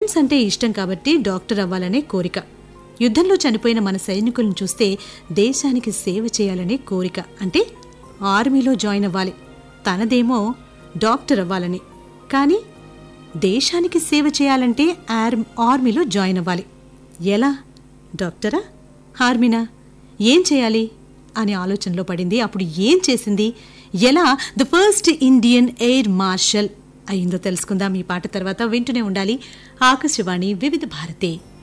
science అంటే ఇష్టం కాబట్టి డాక్టర్ అవ్వాలనే కోరిక యుద్ధంలో చనిపోయిన మన సైనికులను చూస్తే దేశానికి సేవ చేయాలనే కోరిక అంటే ఆర్మీలో జాయిన్ అవ్వాలి తనదేమో డాక్టర్ అవ్వాలని కానీ దేశానికి సేవ చేయాలంటే ఆర్ ఆర్మీలో జాయిన్ అవ్వాలి ఎలా డాక్టరా ఆర్మీనా ఏం చేయాలి అనే ఆలోచనలో పడింది అప్పుడు ఏం చేసింది ఎలా the first Indian air marshal అయిందో తెలుసుకుందాం ఈ పాట తర్వాత వింటూనే ఉండాలి ఆకాశవాణి వివిధ భారతి